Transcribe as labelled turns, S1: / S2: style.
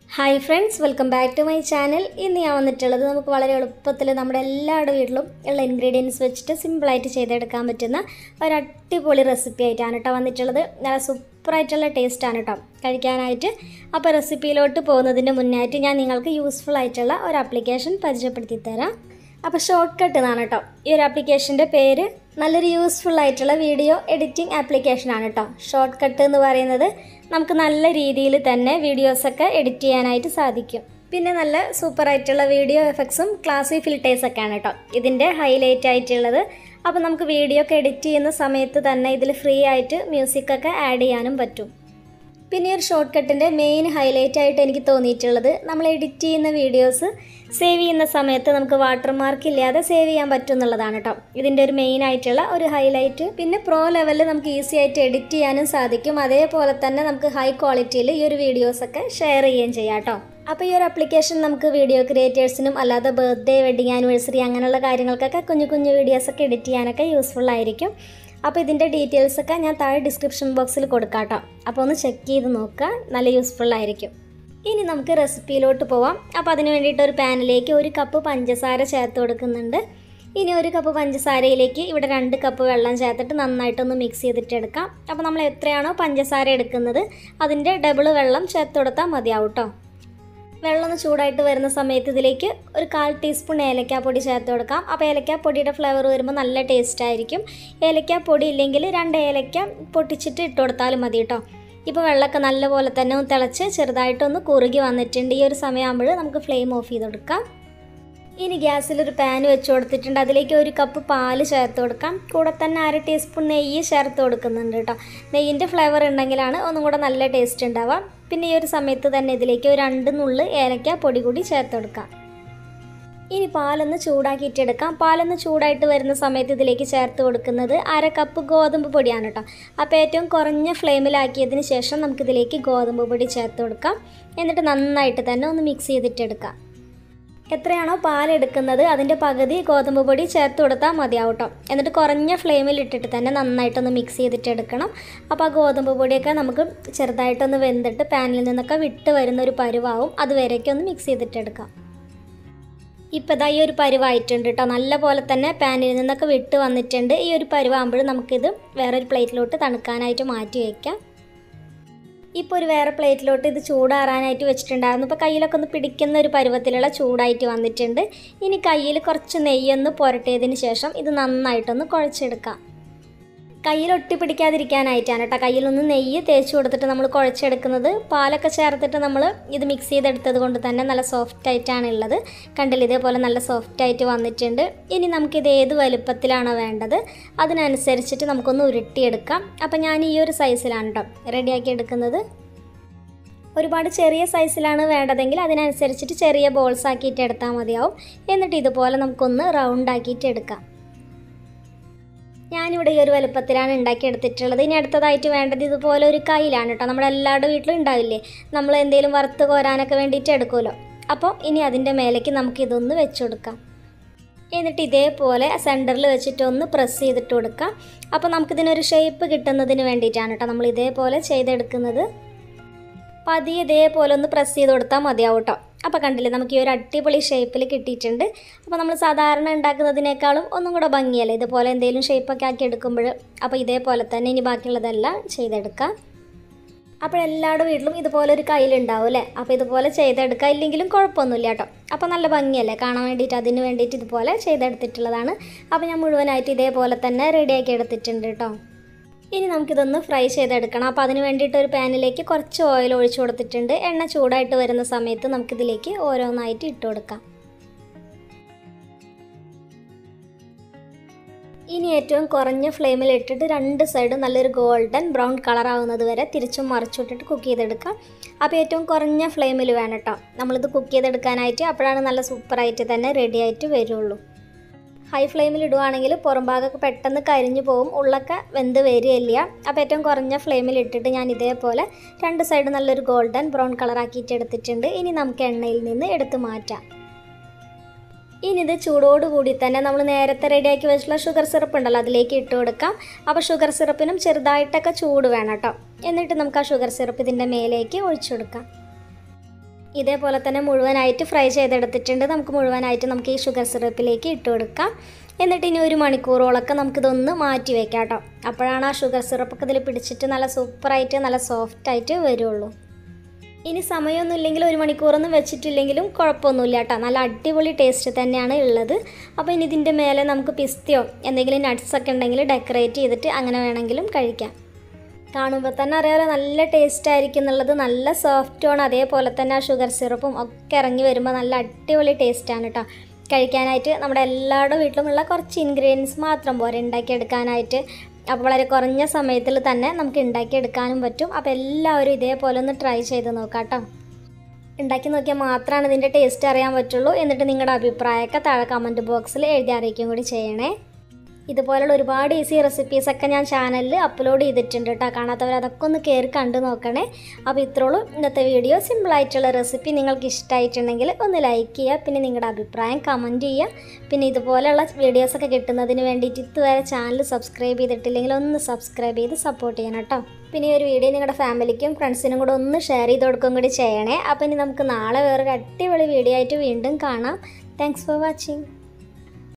S1: hi friends welcome back to my channel ഇന്ന് ഞാൻ വന്നിട്ടുള്ളത് നമുക്ക് വളരെ എളുപ്പത്തിൽ നമ്മുടെ എല്ലാവരുടെ വീട്ടിലും ഉള്ള ഇൻഗ്രീഡിയൻസ് വെച്ചിട്ട് സിമ്പിളായിട്ട് ചെയ്തെടുക്കാൻ പറ്റുന്ന ഒരു അടിപൊളി റെസിപ്പി ആയിട്ടാണ് കേട്ടോ വന്നിട്ടുള്ളത് നല്ല സൂപ്പറായിട്ടുള്ള ടേസ്റ്റാണ് കേട്ടോ കഴിക്കാനായിട്ട് അപ്പോൾ റെസിപ്പിയിലോട്ട് പോകുന്നതിന് മുന്നായിട്ട് ഞാൻ നിങ്ങൾക്ക് യൂസ്ഫുൾ ആയിട്ടുള്ള ഒരു ആപ്ലിക്കേഷൻ പരിചയപ്പെടുത്തി തരാം അപ്പോൾ ഷോർട്ട് കട്ട് എന്നാണ് കേട്ടോ ഈ ഒരു ആപ്ലിക്കേഷൻ്റെ പേര് നല്ലൊരു യൂസ്ഫുൾ ആയിട്ടുള്ള വീഡിയോ എഡിറ്റിംഗ് ആപ്ലിക്കേഷനാണ് കേട്ടോ ഷോർട്ട് കട്ട് എന്ന് പറയുന്നത് നമുക്ക് നല്ല രീതിയിൽ തന്നെ വീഡിയോസൊക്കെ എഡിറ്റ് ചെയ്യാനായിട്ട് സാധിക്കും പിന്നെ നല്ല സൂപ്പർ ആയിട്ടുള്ള വീഡിയോ എഫക്ട്സും ക്ലാസി ഫിൽറ്റേഴ്സൊക്കെയാണ് കേട്ടോ ഇതിൻ്റെ ഹൈലൈറ്റ് ആയിട്ടുള്ളത് അപ്പോൾ നമുക്ക് വീഡിയോ ഒക്കെ എഡിറ്റ് ചെയ്യുന്ന സമയത്ത് തന്നെ ഇതിൽ ഫ്രീ ആയിട്ട് മ്യൂസിക്കൊക്കെ ആഡ് ചെയ്യാനും പറ്റും പിന്നെ ഈ ഒരു ഷോർട്ട് കട്ടിൻ്റെ മെയിൻ ഹൈലൈറ്റ് ആയിട്ട് എനിക്ക് തോന്നിയിട്ടുള്ളത് നമ്മൾ എഡിറ്റ് ചെയ്യുന്ന വീഡിയോസ് സേവ് ചെയ്യുന്ന സമയത്ത് നമുക്ക് വാട്ടർ മാർക്ക് ഇല്ലാതെ സേവ് ചെയ്യാൻ പറ്റും എന്നുള്ളതാണ് കേട്ടോ ഇതിൻ്റെ ഒരു മെയിൻ ആയിട്ടുള്ള ഒരു ഹൈലൈറ്റ് പിന്നെ പ്രോ ലെവലിൽ നമുക്ക് ഈസി ആയിട്ട് എഡിറ്റ് ചെയ്യാനും സാധിക്കും അതേപോലെ തന്നെ നമുക്ക് ഹൈ ക്വാളിറ്റിയിൽ ഈ ഒരു വീഡിയോസൊക്കെ ഷെയർ ചെയ്യുകയും ചെയ്യാം കേട്ടോ അപ്പോൾ ഈ ഒരു ആപ്ലിക്കേഷൻ നമുക്ക് വീഡിയോ ക്രിയേറ്റേഴ്സിനും അല്ലാതെ ബർത്ത്ഡേ വെഡിങ് ആനിവേഴ്സറി അങ്ങനെയുള്ള കാര്യങ്ങൾക്കൊക്കെ കുഞ്ഞു കുഞ്ഞു വീഡിയോസൊക്കെ എഡിറ്റ് ചെയ്യാനൊക്കെ യൂസ്ഫുൾ ആയിരിക്കും അപ്പോൾ ഇതിൻ്റെ ഡീറ്റെയിൽസൊക്കെ ഞാൻ താഴെ ഡിസ്ക്രിപ്ഷൻ ബോക്സിൽ കൊടുക്കാം കേട്ടോ അപ്പോൾ ഒന്ന് ചെക്ക് ചെയ്ത് നോക്കുക നല്ല യൂസ്ഫുൾ ആയിരിക്കും ഇനി നമുക്ക് റെസിപ്പിയിലോട്ട് പോവാം അപ്പോൾ അതിന് വേണ്ടിയിട്ട് ഒരു പാനിലേക്ക് ഒരു കപ്പ് പഞ്ചസാര ചേർത്ത് കൊടുക്കുന്നുണ്ട് ഇനി ഒരു കപ്പ് പഞ്ചസാരയിലേക്ക് ഇവിടെ രണ്ട് കപ്പ് വെള്ളം ചേർത്തിട്ട് നന്നായിട്ടൊന്ന് മിക്സ് ചെയ്തിട്ട് എടുക്കാം അപ്പോൾ നമ്മൾ എത്രയാണോ പഞ്ചസാര എടുക്കുന്നത് അതിൻ്റെ ഡബിൾ വെള്ളം ചേർത്ത് കൊടുത്താൽ മതിയാവും കേട്ടോ വെള്ളം ഒന്ന് ചൂടായിട്ട് വരുന്ന സമയത്ത് ഇതിലേക്ക് ഒരു കാൽ ടീസ്പൂൺ ഏലക്കാപ്പൊടി ചേർത്ത് കൊടുക്കാം അപ്പോൾ ഏലക്കാപ്പൊടിയുടെ ഫ്ലേവർ വരുമ്പോൾ നല്ല ടേസ്റ്റ് ആയിരിക്കും ഏലക്കാപ്പൊടി ഇല്ലെങ്കിൽ രണ്ട് ഏലക്ക പൊട്ടിച്ചിട്ട് ഇട്ട് കൊടുത്താലും മതി കേട്ടോ ഇപ്പോൾ വെള്ളമൊക്കെ നല്ലപോലെ തന്നെ ഒന്ന് തിളച്ച് ചെറുതായിട്ടൊന്ന് കുറുകി വന്നിട്ടുണ്ട് ഈ ഒരു സമയമാകുമ്പോൾ നമുക്ക് ഫ്ലെയിം ഓഫ് ചെയ്ത് കൊടുക്കാം ഇനി ഗ്യാസിൽ ഒരു പാൻ വെച്ച് കൊടുത്തിട്ടുണ്ട് അതിലേക്ക് ഒരു കപ്പ് പാല് ചേർത്ത് കൊടുക്കാം കൂടെ തന്നെ അര ടീസ്പൂൺ നെയ്യ് ചേർത്ത് കൊടുക്കുന്നുണ്ട് കേട്ടോ നെയ്യിൻ്റെ ഫ്ലേവർ ഉണ്ടെങ്കിലാണ് ഒന്നും കൂടെ നല്ല ടേസ്റ്റ് ഉണ്ടാവുക പിന്നെ ഈ ഒരു സമയത്ത് തന്നെ ഇതിലേക്ക് ഒരു രണ്ട് നുള്ള് ഏലക്ക പൊടി കൂടി ചേർത്ത് കൊടുക്കാം ഇനി പാലൊന്ന് ചൂടാക്കിയിട്ടെടുക്കാം പാലൊന്ന് ചൂടായിട്ട് വരുന്ന സമയത്ത് ഇതിലേക്ക് ചേർത്ത് കൊടുക്കുന്നത് അര കപ്പ് ഗോതമ്പ് പൊടിയാണ് കേട്ടോ അപ്പോൾ ഏറ്റവും കുറഞ്ഞ ഫ്ലെയിമിലാക്കിയതിന് ശേഷം നമുക്കിതിലേക്ക് ഗോതമ്പ് പൊടി ചേർത്ത് കൊടുക്കാം എന്നിട്ട് നന്നായിട്ട് തന്നെ ഒന്ന് മിക്സ് ചെയ്തിട്ടെടുക്കാം എത്രയാണോ പാലെടുക്കുന്നത് അതിൻ്റെ പകുതി ഗോതമ്പ് പൊടി ചേർത്ത് കൊടുത്താൽ മതിയാവും കേട്ടോ എന്നിട്ട് കുറഞ്ഞ ഫ്ലെയിമിൽ ഇട്ടിട്ട് തന്നെ നന്നായിട്ടൊന്ന് മിക്സ് ചെയ്തിട്ട് എടുക്കണം അപ്പോൾ ആ ഗോതമ്പ് പൊടിയൊക്കെ നമുക്ക് ചെറുതായിട്ടൊന്ന് വെന്തിട്ട് പാനിൽ നിന്നൊക്കെ വിട്ട് വരുന്ന ഒരു പരുവാവും അതുവരേക്കും ഒന്ന് മിക്സ് ചെയ്തിട്ടെടുക്കാം ഇപ്പോൾ ഇതാ ഈ ഒരു പരുവായിട്ടുണ്ട് കേട്ടോ നല്ല പോലെ തന്നെ പാനിൽ നിന്നൊക്കെ വിട്ട് വന്നിട്ടുണ്ട് ഈ ഒരു പരുവാകുമ്പോൾ നമുക്കിത് വേറൊരു പ്ലേറ്റിലോട്ട് തണുക്കാനായിട്ട് മാറ്റി വയ്ക്കാം ഇപ്പോൾ ഒരു വേറെ പ്ലേറ്റിലോട്ട് ഇത് ചൂടാറാനായിട്ട് വെച്ചിട്ടുണ്ടായിരുന്നു ഇപ്പോൾ കയ്യിലൊക്കെ ഒന്ന് പിടിക്കുന്ന ഒരു പരുവത്തിലുള്ള ചൂടായിട്ട് വന്നിട്ടുണ്ട് ഇനി കയ്യിൽ കുറച്ച് നെയ്യൊന്ന് പുരട്ടിയതിന് ശേഷം ഇത് നന്നായിട്ടൊന്ന് കുഴച്ചെടുക്കാം കയ്യിൽ ഒട്ടി പിടിക്കാതിരിക്കാനായിട്ടാണ് കേട്ടോ കയ്യിലൊന്ന് നെയ്യ് തേച്ച് കൊടുത്തിട്ട് നമ്മൾ കുഴച്ചെടുക്കുന്നത് പാലൊക്കെ ചേർത്തിട്ട് നമ്മൾ ഇത് മിക്സ് ചെയ്തെടുത്തത് കൊണ്ട് തന്നെ നല്ല സോഫ്റ്റ് ആയിട്ടാണ് ഉള്ളത് കണ്ടില്ല ഇതേപോലെ നല്ല സോഫ്റ്റ് ആയിട്ട് വന്നിട്ടുണ്ട് ഇനി നമുക്കിത് ഏത് വലുപ്പത്തിലാണോ വേണ്ടത് അതിനനുസരിച്ചിട്ട് നമുക്കൊന്ന് ഉരുട്ടിയെടുക്കാം അപ്പം ഞാൻ ഈ ഒരു സൈസിലാണ് കേട്ടോ റെഡിയാക്കി എടുക്കുന്നത് ഒരുപാട് ചെറിയ സൈസിലാണ് വേണ്ടതെങ്കിൽ അതിനനുസരിച്ചിട്ട് ചെറിയ ബോൾസ് ആക്കിയിട്ട് എടുത്താൽ മതിയാവും എന്നിട്ട് ഇതുപോലെ നമുക്കൊന്ന് റൗണ്ട് ആക്കിയിട്ട് എടുക്കാം ഞാനിവിടെ ഈ ഒരു വലുപ്പത്തിലാണ് ഉണ്ടാക്കി എടുത്തിട്ടുള്ളത് ഇനി അടുത്തതായിട്ട് വേണ്ടത് ഇതുപോലെ ഒരു കയ്യിലാണ് കേട്ടോ നമ്മുടെ എല്ലാവരുടെ വീട്ടിലും ഉണ്ടാവില്ലേ നമ്മൾ എന്തെങ്കിലും വറുത്ത് കോരാനൊക്കെ വേണ്ടിയിട്ട് എടുക്കുമല്ലോ അപ്പോൾ ഇനി അതിൻ്റെ മേലേക്ക് നമുക്ക് ഇതൊന്ന് വെച്ച് കൊടുക്കാം എന്നിട്ട് ഇതേപോലെ സെൻറ്ററിൽ വെച്ചിട്ട് ഒന്ന് പ്രസ് ചെയ്തിട്ട് കൊടുക്കാം അപ്പോൾ നമുക്കിതിനൊരു ഷേപ്പ് കിട്ടുന്നതിന് വേണ്ടിയിട്ടാണ് കേട്ടോ നമ്മൾ ഇതേപോലെ ചെയ്തെടുക്കുന്നത് പതിയെ ഇതേപോലെ ഒന്ന് പ്രസ് ചെയ്ത് കൊടുത്താൽ മതിയാവും കേട്ടോ അപ്പോൾ കണ്ടില്ലേ നമുക്ക് ഈ ഒരു അടിപൊളി ഷേപ്പിൽ കിട്ടിയിട്ടുണ്ട് അപ്പോൾ നമ്മൾ സാധാരണ ഉണ്ടാക്കുന്നതിനേക്കാളും ഒന്നും കൂടെ ഭംഗിയല്ലേ ഇതുപോലെ എന്തെങ്കിലും ഷേപ്പൊക്കെ ആക്കി എടുക്കുമ്പോൾ അപ്പോൾ ഇതേപോലെ തന്നെ ഇനി ബാക്കിയുള്ളതെല്ലാം ചെയ്തെടുക്കാം അപ്പോൾ എല്ലാവരുടെ വീട്ടിലും ഇതുപോലെ ഒരു കയ്യിലുണ്ടാവും അല്ലേ അപ്പോൾ ഇതുപോലെ ചെയ്തെടുക്കുക ഇല്ലെങ്കിലും കുഴപ്പമൊന്നുമില്ല കേട്ടോ അപ്പോൾ നല്ല ഭംഗിയല്ലേ കാണാൻ വേണ്ടിയിട്ട് അതിന് വേണ്ടിയിട്ട് ഇതുപോലെ ചെയ്തെടുത്തിട്ടുള്ളതാണ് അപ്പോൾ ഞാൻ മുഴുവനായിട്ട് ഇതേപോലെ തന്നെ റെഡിയാക്കി എടുത്തിട്ടുണ്ട് കേട്ടോ ഇനി നമുക്കിതൊന്ന് ഫ്രൈ ചെയ്തെടുക്കണം അപ്പോൾ അതിന് വേണ്ടിയിട്ട് ഒരു പാനിലേക്ക് കുറച്ച് ഓയിൽ ഒഴിച്ചു കൊടുത്തിട്ടുണ്ട് എണ്ണ ചൂടായിട്ട് വരുന്ന സമയത്ത് നമുക്കിതിലേക്ക് ഓരോന്നായിട്ട് ഇട്ട് കൊടുക്കാം ഇനി ഏറ്റവും കുറഞ്ഞ ഫ്ലെയിമിൽ ഇട്ടിട്ട് രണ്ട് സൈഡും നല്ലൊരു ഗോൾഡൻ ബ്രൗൺ കളർ ആവുന്നത് വരെ തിരിച്ചും മറിച്ചിട്ടിട്ട് കുക്ക് ചെയ്തെടുക്കാം അപ്പോൾ ഏറ്റവും കുറഞ്ഞ ഫ്ലെയിമിൽ വേണം കേട്ടോ നമ്മളിത് കുക്ക് ചെയ്തെടുക്കാനായിട്ട് അപ്പോഴാണ് നല്ല സൂപ്പറായിട്ട് തന്നെ റെഡി ആയിട്ട് വരുള്ളൂ ഹൈ ഫ്ലെയിമിൽ ഇടുവാണെങ്കിൽ പുറം ഭാഗമൊക്കെ പെട്ടെന്ന് കരിഞ്ഞു പോകും ഉള്ളൊക്കെ വെന്ത് വരികയില്ല അപ്പോൾ ഏറ്റവും കുറഞ്ഞ ഫ്ലെയിമിൽ ഇട്ടിട്ട് ഞാൻ ഇതേപോലെ രണ്ട് സൈഡ് നല്ലൊരു ഗോൾഡൻ ബ്രൗൺ കളർ ആക്കിയിട്ട് എടുത്തിട്ടുണ്ട് ഇനി നമുക്ക് എണ്ണയിൽ നിന്ന് എടുത്ത് മാറ്റാം ഇനി ഇത് ചൂടോടുകൂടി തന്നെ നമ്മൾ നേരത്തെ റെഡിയാക്കി വെച്ചിട്ടുള്ള ഷുഗർ സിറപ്പ് ഉണ്ടല്ലോ അതിലേക്ക് ഇട്ട് കൊടുക്കാം അപ്പോൾ ഷുഗർ സിറപ്പിനും ചെറുതായിട്ടൊക്കെ ചൂട് വേണം കേട്ടോ എന്നിട്ട് നമുക്ക് ആ ഷുഗർ സിറപ്പ് ഇതിൻ്റെ മേലേക്ക് ഒഴിച്ചു കൊടുക്കാം ഇതേപോലെ തന്നെ മുഴുവനായിട്ട് ഫ്രൈ ചെയ്തെടുത്തിട്ടുണ്ട് നമുക്ക് മുഴുവനായിട്ട് നമുക്ക് ഈ ഷുഗർ സിറപ്പിലേക്ക് ഇട്ട് കൊടുക്കാം എന്നിട്ട് ഇനി ഒരു മണിക്കൂറോളൊക്കെ നമുക്കിതൊന്ന് മാറ്റി വെക്കാം കേട്ടോ അപ്പോഴാണ് ആ ഷുഗർ സിറപ്പൊക്കെ ഇതിൽ പിടിച്ചിട്ട് നല്ല സൂപ്പറായിട്ട് നല്ല സോഫ്റ്റായിട്ട് വരുള്ളൂ ഇനി സമയമൊന്നും ഇല്ലെങ്കിൽ ഒരു മണിക്കൂറൊന്നും വെച്ചിട്ടില്ലെങ്കിലും കുഴപ്പമൊന്നുമില്ല കേട്ടോ നല്ല അടിപൊളി ടേസ്റ്റ് തന്നെയാണ് ഉള്ളത് അപ്പോൾ ഇനി ഇതിൻ്റെ മേലെ നമുക്ക് പിസ്തയോ എന്തെങ്കിലും nuts ഒക്കെ ഉണ്ടെങ്കിൽ ഡെക്കറേറ്റ് ചെയ്തിട്ട് അങ്ങനെ വേണമെങ്കിലും കഴിക്കാം കാണുമ്പോൾ തന്നെ അറിയാലോ നല്ല ടേസ്റ്റ് ആയിരിക്കും എന്നുള്ളത് നല്ല സോഫ്റ്റുമാണ് അതേപോലെ തന്നെ ആ ഷുഗർ സിറപ്പും ഒക്കെ ഇറങ്ങി വരുമ്പോൾ നല്ല അടിപൊളി ടേസ്റ്റാണ് കേട്ടോ കഴിക്കാനായിട്ട് നമ്മുടെ എല്ലാവരുടെ വീട്ടിലുമുള്ള കുറച്ച് ഇൻഗ്രീഡിയൻസ് മാത്രം പോരെ ഉണ്ടാക്കിയെടുക്കാനായിട്ട് അപ്പോൾ വളരെ കുറഞ്ഞ സമയത്തിൽ തന്നെ നമുക്ക് ഉണ്ടാക്കിയെടുക്കാനും പറ്റും അപ്പോൾ എല്ലാവരും ഇതേപോലെ ഒന്ന് ട്രൈ ചെയ്ത് നോക്കാം കേട്ടോ ഉണ്ടാക്കി നോക്കിയാൽ മാത്രമാണ് ഇതിൻ്റെ ടേസ്റ്റ് അറിയാൻ പറ്റുള്ളൂ എന്നിട്ട് നിങ്ങളുടെ അഭിപ്രായമൊക്കെ താഴെ കമൻറ്റ് ബോക്സിൽ എഴുതി അറിയിക്കുകയും കൂടി ചെയ്യണേ ഇതുപോലുള്ള ഒരുപാട് ഈസി റെസിപ്പീസൊക്കെ ഞാൻ ചാനലിൽ അപ്ലോഡ് ചെയ്തിട്ടുണ്ട് കേട്ടോ കാണാത്തവർ അതൊക്കെ ഒന്ന് കയറി കണ്ടു നോക്കണേ അപ്പോൾ ഇത്രയുള്ളൂ ഇന്നത്തെ വീഡിയോ സിമ്പിളായിട്ടുള്ള റെസിപ്പി നിങ്ങൾക്ക് ഇഷ്ടമായിട്ടുണ്ടെങ്കിൽ ഒന്ന് ലൈക്ക് ചെയ്യുക പിന്നെ നിങ്ങളുടെ അഭിപ്രായം കമൻറ്റ് ചെയ്യുക പിന്നെ ഇതുപോലെയുള്ള വീഡിയോസൊക്കെ കിട്ടുന്നതിന് വേണ്ടിയിട്ട് ഇതുവരെ ചാനൽ സബ്സ്ക്രൈബ് ചെയ്തിട്ടില്ലെങ്കിൽ ഒന്ന് സബ്സ്ക്രൈബ് ചെയ്ത് സപ്പോർട്ട് ചെയ്യണം കേട്ടോ പിന്നെ ഈ ഒരു വീഡിയോ നിങ്ങളുടെ ഫാമിലിക്കും ഫ്രണ്ട്സിനും കൂടെ ഒന്ന് ഷെയർ ചെയ്ത് കൊടുക്കുകയും കൂടി ചെയ്യണേ അപ്പോൾ ഇനി നമുക്ക് നാളെ വേറൊരു അടിപൊളി വീഡിയോ ആയിട്ട് വീണ്ടും കാണാം താങ്ക്സ് ഫോർ വാച്ചിങ്